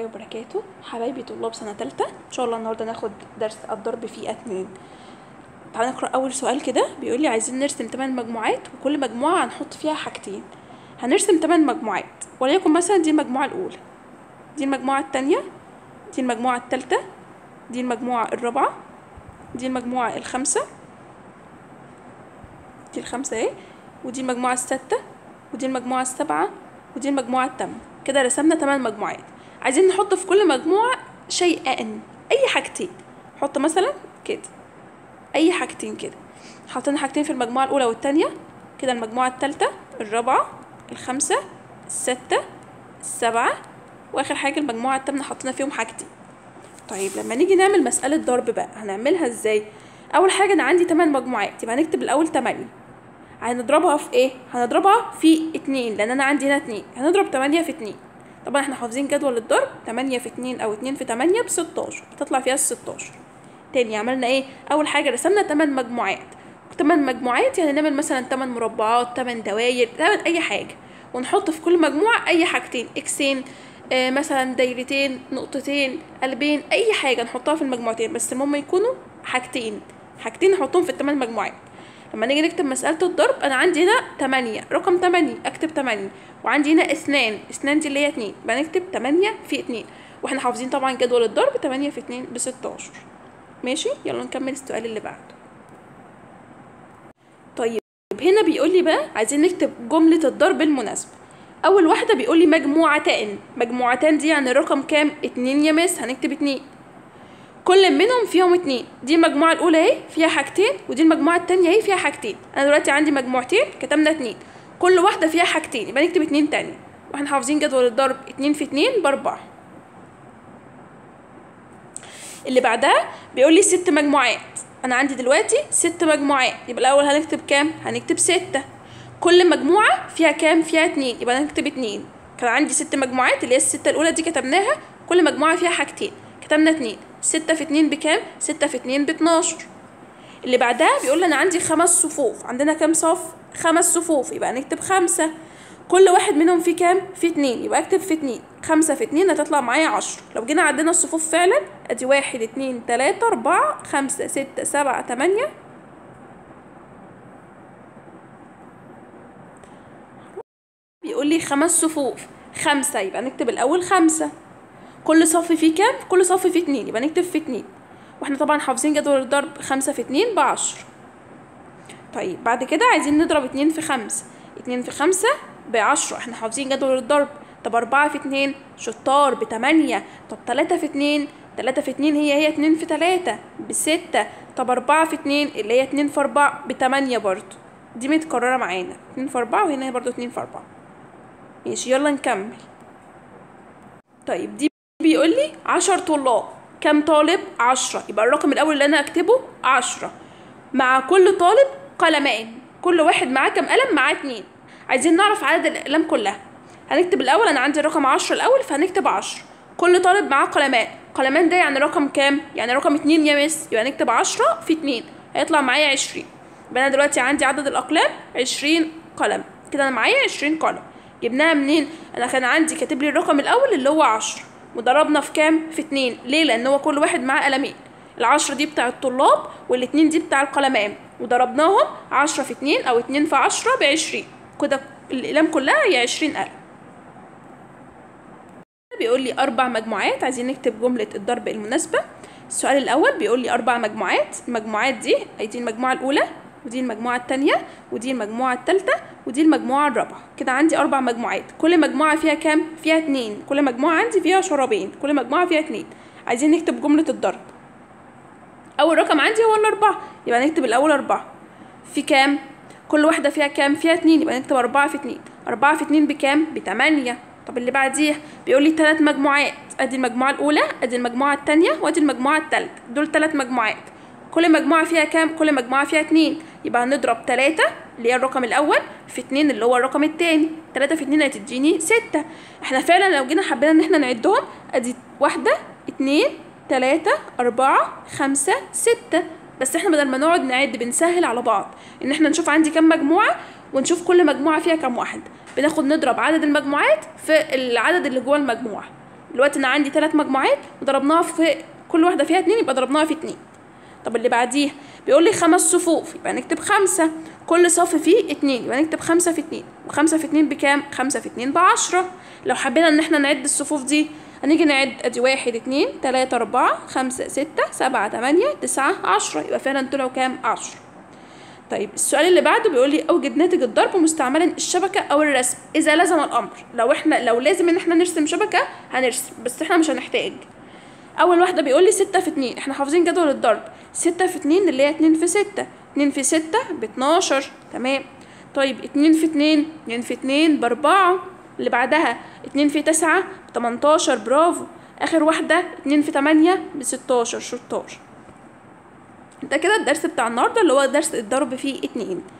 وبركاته حبايبي طلاب سنة تالتة إن شاء الله النهاردة ناخد درس الضرب في اتنين تعالى نقرأ أول سؤال كده بيقول لي عايزين نرسم تمن مجموعات وكل مجموعة هنحط فيها حاجتين هنرسم تمن مجموعات وليكن مثلا دي المجموعة الأولى دي المجموعة التانية دي المجموعة التالتة دي المجموعة الرابعة دي المجموعة الخامسة دي الخامسة اهي ودي المجموعة الستة ودي المجموعة السبعة ودي المجموعة التامنة كده رسمنا تمن مجموعات عايزين نحط في كل مجموعة شيئين أي حاجتين نحط مثلا كده أي حاجتين كده حطينا حاجتين في المجموعة الأولى والتانية كده المجموعة التالتة الرابعة الخامسة الستة السبعة وآخر حاجة المجموعة التامنة حطينا فيهم حاجتين طيب لما نيجي نعمل مسألة ضرب بقى هنعملها ازاي أول حاجة أنا عندي تمن مجموعات يبقى هنكتب الأول تمانية هنضربها في ايه هنضربها في اتنين لان انا عندي هنا اتنين هنضرب تمانية في اتنين طبعا احنا حافظين جدول الضرب تمانية في اتنين او اتنين في تمانية بستاشر تطلع فيها الستاشر تاني عملنا ايه اول حاجة رسمنا تمن مجموعات تمن مجموعات يعني نعمل مثلا تمن مربعات تمن دواير تمن اي حاجة ونحط في كل مجموعة اي حاجتين اكسين آه مثلا دايرتين نقطتين قلبين اي حاجة نحطها في المجموعتين بس المهم يكونوا حاجتين حاجتين نحطهم في التمن مجموعات لما نيجي نكتب مسألة الضرب أنا عندي هنا تمانية رقم تمانية أكتب تمانية وعندي هنا اثنان اثنان دي اللي هي اتنين يبقى نكتب تمانية في اتنين واحنا حافظين طبعا جدول الضرب تمانية في اتنين بستاشر ماشي يلا نكمل السؤال اللي بعده طيب هنا بيقول لي بقى عايزين نكتب جملة الضرب المناسبة أول واحدة بيقول لي مجموعتان مجموعتان دي يعني الرقم كام اتنين يا مس هنكتب اتنين كل منهم فيهم اتنين دي المجموعة الأولى اهي فيها حاجتين ودي المجموعة التانية اهي فيها حاجتين أنا دلوقتي عندي مجموعتين كتبنا اتنين كل واحدة فيها حاجتين يبقى نكتب اتنين تانية واحنا حافظين جدول الضرب اتنين في اتنين بأربعة اللي بعدها بيقول لي ست مجموعات أنا عندي دلوقتي ست مجموعات يبقى الأول هنكتب كام؟ هنكتب ستة كل مجموعة فيها كام؟ فيها اتنين يبقى هنكتب اتنين كان عندي ست مجموعات اللي هي الستة الأولى دي كتبناها كل مجموعة فيها حاجتين كتبنا اتنين ستة في اتنين بكام؟ ستة في اتنين باتناشر اللي بعدها بيقول أنا عندي خمس صفوف عندنا كام صف؟ خمس صفوف يبقى نكتب خمسة كل واحد منهم فيه كام؟ في اتنين يبقى اكتب في اتنين خمسة في اتنين هتطلع معايا عشرة لو جينا عدينا الصفوف فعلا ادي واحد اتنين تلاتة أربعة خمسة ستة سبعة تمانية بيقول لي خمس صفوف خمسة يبقى نكتب الأول خمسة كل صف فيه كام؟ كل صف فيه اتنين يبقى نكتب في اتنين واحنا طبعا حافظين جدول الضرب خمسة في اتنين بعشر طيب بعد كده عايزين نضرب اتنين في خمسة اتنين في خمسة بعشرة احنا حافظين جدول الضرب طب أربعة في اتنين شطار بتمانية طب تلاتة في اتنين تلاتة في اتنين هي هي اتنين في تلاتة بستة طب أربعة في اتنين اللي هي اتنين في أربعة بتمانية برضو دي متكررة معانا اتنين في أربعة وهنا برضو اتنين في أربعة ماشي يلا نكمل طيب دي بيقول لي عشر طلاب كم طالب عشرة يبقى الرقم الأول اللي أنا هكتبه عشرة مع كل طالب قلمان كل واحد معاه كم قلم معاه اتنين عايزين نعرف عدد الأقلام كلها هنكتب الأول أنا عندي الرقم عشرة الأول فهنكتب عشرة كل طالب معاه قلمان قلمان ده يعني رقم كام؟ يعني رقم اتنين يا مس يبقى نكتب عشرة في اتنين هيطلع معايا عشرين يبقى أنا دلوقتي عندي عدد الأقلام عشرين قلم كده أنا معايا عشرين قلم جبناها منين؟ أنا كان عندي كاتب لي الرقم الأول اللي هو عشرة وضربنا في كام؟ في اتنين ليه؟ لأن هو كل واحد معاه قلمين العشرة دي بتاع الطلاب والاتنين دي بتاع القلمان وضربناهم عشرة في اتنين أو اتنين في عشرة بعشرين كده الأقلام كلها هي عشرين قلم بيقول لي أربع مجموعات عايزين نكتب جملة الضرب المناسبة السؤال الأول بيقول لي أربع مجموعات المجموعات دي أي دي المجموعة الأولى ودي المجموعة التانية ودي المجموعة التالتة ودي المجموعة الرابعة كده عندي أربع مجموعات كل مجموعة فيها كام؟ فيها اتنين كل مجموعة عندي فيها شرابين كل مجموعة فيها اتنين عايزين نكتب جملة الضرب أول رقم عندي هو الأربعة يبقى نكتب الأول أربعة في كام؟ كل واحدة فيها كام؟ فيها اتنين يبقى نكتب أربعة في اتنين أربعة في اتنين بكام؟ بتمانية طب اللي بعديها بيقول لي تلات مجموعات ادي المجموعة الأولى ادي المجموعة التانية وادي المجموعة التالتة دول تلات مجموعات كل مجموعة فيها كام؟ كل مجموعة فيها اتنين يبقى هنضرب تلاتة اللي هي الرقم الأول في اتنين اللي هو الرقم التاني تلاتة في اتنين هتديني ستة احنا فعلا لو جينا حبينا ان احنا نعدهم ادي واحدة اتنين تلاتة أربعة خمسة ستة بس احنا بدل ما نقعد نعد بنسهل على بعض ان احنا نشوف عندي كام مجموعة ونشوف كل مجموعة فيها كام واحد بناخد نضرب عدد المجموعات في العدد اللي جوه المجموعة دلوقتي انا عندي ثلاث مجموعات وضربناها في كل واحده فيها اتنين يبقى ضربناها في اتنين طب اللي بعديها بيقول لي خمس صفوف يبقى نكتب خمسة كل صف فيه اتنين يبقى نكتب خمسة في اتنين وخمسة في اتنين بكام؟ خمسة في اتنين بعشرة لو حبينا ان احنا نعد الصفوف دي هنيجي نعد ادي واحد اتنين تلاتة اربعة خمسة ستة سبعة تمانية تسعة عشرة يبقى فعلا طلعوا كام؟ عشرة طيب السؤال اللي بعده بيقول لي اوجد ناتج الضرب مستعملا الشبكه او الرسم اذا لزم الامر لو احنا لو لازم ان احنا نرسم شبكه هنرسم بس احنا مش هنحتاج اول واحده بيقول لي ستة في اتنين احنا حافظين جدول الضرب ستة في اتنين اللي هي اتنين في ستة اتنين في ستة باتناشر تمام طيب اتنين في اتنين اتنين في اتنين باربعة اللي بعدها اتنين في تسعة بتمنتاشر برافو اخر واحدة اتنين في تمانية بستاشر شطار ده كده الدرس بتاع النهارده اللي هو درس الضرب فيه اتنين